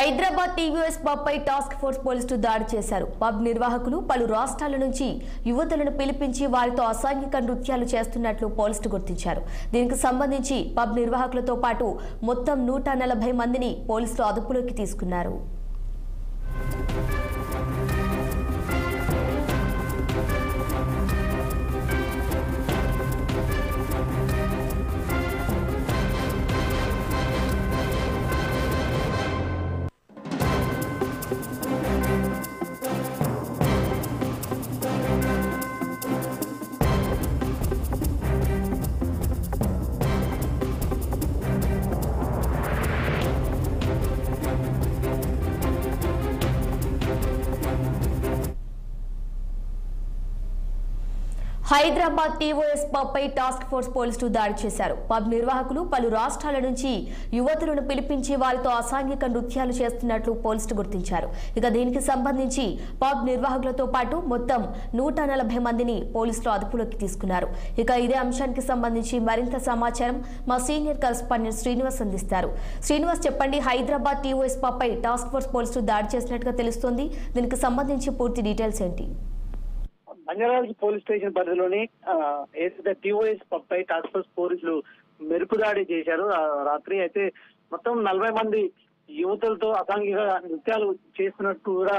Hyderabad TVS pub పై task force పోలీసులు దాడి చేశారు పబ్ నిర్వాహకులు పలు రాష్ట్రాల నుంచి యువతులను పిలిపించి వారితో అసాంఘిక నృత్యాలు చేస్తున్నట్లు పోలీసులు గుర్తించారు దీనికి సంబంధించి పబ్ నిర్వాహకులతో పాటు మొత్తం నూట నలభై మందిని పోలీసులు అదుపులోకి తీసుకున్నారు హైదరాబాద్ టీఓఎస్ పబ్ పై టాస్క్ ఫోర్స్ పోలీసులు దాడి చేశారు పబ్ నిర్వాహకులు పలు రాష్ట్రాల నుంచి యువతులను పిలిపించి వారితో అసాంఘిక నృత్యాలు చేస్తున్నట్లు పోలీసులు గుర్తించారు ఇక దీనికి సంబంధించి పబ్ నిర్వాహకులతో పాటు మొత్తం నూట నలభై మందిని పోలీసులు అదుపులోకి తీసుకున్నారు ఇక ఇదే అంశానికి సంబంధించి మరింత సమాచారం మా సీనియర్ కరెస్పాండెంట్ శ్రీనివాస్ అందిస్తారు శ్రీనివాస్ చెప్పండి హైదరాబాద్ టీఓఎస్ పబ్ పై టాస్క్ ఫోర్స్ పోలీసులు దాడి చేసినట్టుగా తెలుస్తోంది దీనికి సంబంధించి పూర్తి డీటెయిల్స్ ఏంటి బంజారాజ్ పోలీస్ స్టేషన్ పరిధిలోని ఆ, ఏదైతే టీఓఎస్ పై టాస్క్ ఫోర్స్ పోలీసులు మెరుపు దాడి చేశారు ఆ రాత్రి అయితే మొత్తం నలభై మంది యువతులతో అసాంఘిక నృత్యాలు చేస్తున్నట్టు కూడా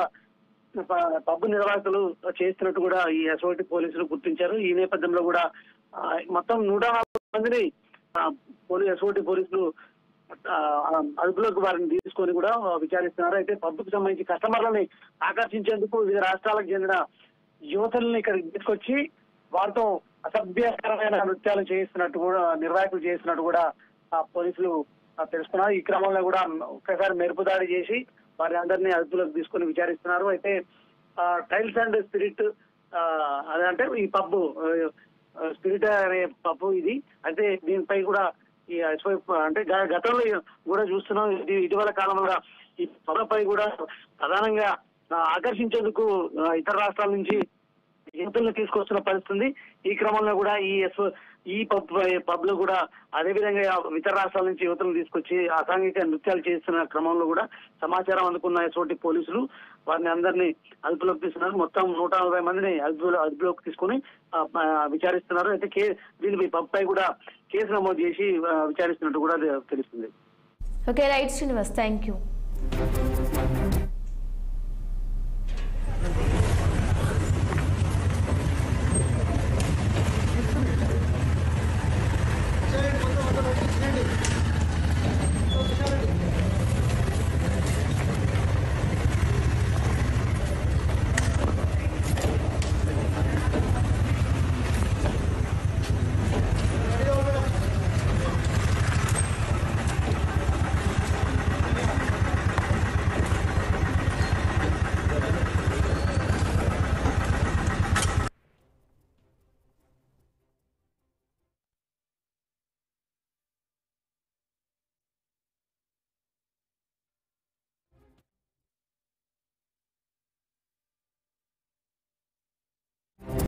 ప- పబ్ నిర్వాహకులు చేస్తున్నట్టు కూడా ఈ ఎస్ఓటి పోలీసులు గుర్తించారు ఈ నేపథ్యంలో కూడా ఆ, మొత్తం నూట నలభై మందిని పోలీస్ ఎస్ఓటి పోలీసులు ఆ, అదుపులోకి వారిని తీసుకొని కూడా విచారిస్తున్నారు అయితే పబ్కు సంబంధించి కస్టమర్లని ఆకర్షించేందుకు వివిధ రాష్ట్రాలకు చెందిన యువతుల్ని ఇక్కడికి తీసుకొచ్చి వారితో అసభ్యకరమైన నృత్యాలు చేయిస్తున్నట్టు కూడా నిర్వాహకులు చేస్తున్నట్టు కూడా ఆ పోలీసులు ఆ, తెలుసుకున్నారు ఈ క్రమంలో కూడా ఒక్కసారి మెరుపు దాడి చేసి వారి అందరినీ అదుపులోకి తీసుకొని విచారిస్తున్నారు అయితే టైల్స్ అండ్ స్పిరిట్ అదంటే ఈ పబ్బు స్పిరిట్ అనే పబ్బు ఇది అయితే దీనిపై కూడా ఈ ఎస్వై అంటే గ- గతంలో కూడా చూస్తున్నాం ఇది ఇటీవల కాలంలో ఈ పబ్బపై కూడా ప్రధానంగా ఆ, ఆకర్షించేందుకు ఆ, ఇతర రాష్ట్రాల నుంచి యువతులను తీసుకొస్తున్న పరిస్థితి ఉంది. ఈ క్రమంలో కూడా ఈ ఎస్ ఈ పబ్ పబ్ లో కూడా అదే విధంగా ఇతర రాష్ట్రాల నుంచి యువతులను తీసుకొచ్చి అసాంఘిక నృత్యాలు చేస్తున్న క్రమంలో కూడా సమాచారం అందుకున్న ఎటువంటి పోలీసులు వారిని అందరినీ అదుపులోకి తీసుకున్నారు మొత్తం నూట నలభై మందిని అదుపులో అదుపులోకి తీసుకుని ఆ, ఆ, విచారిస్తున్నారు అయితే కే దీనిపై పబ్ పై కూడా కేసు నమోదు చేసి ఆ, విచారిస్తున్నట్టు కూడా తెలుస్తుంది okay right Srinivas thank you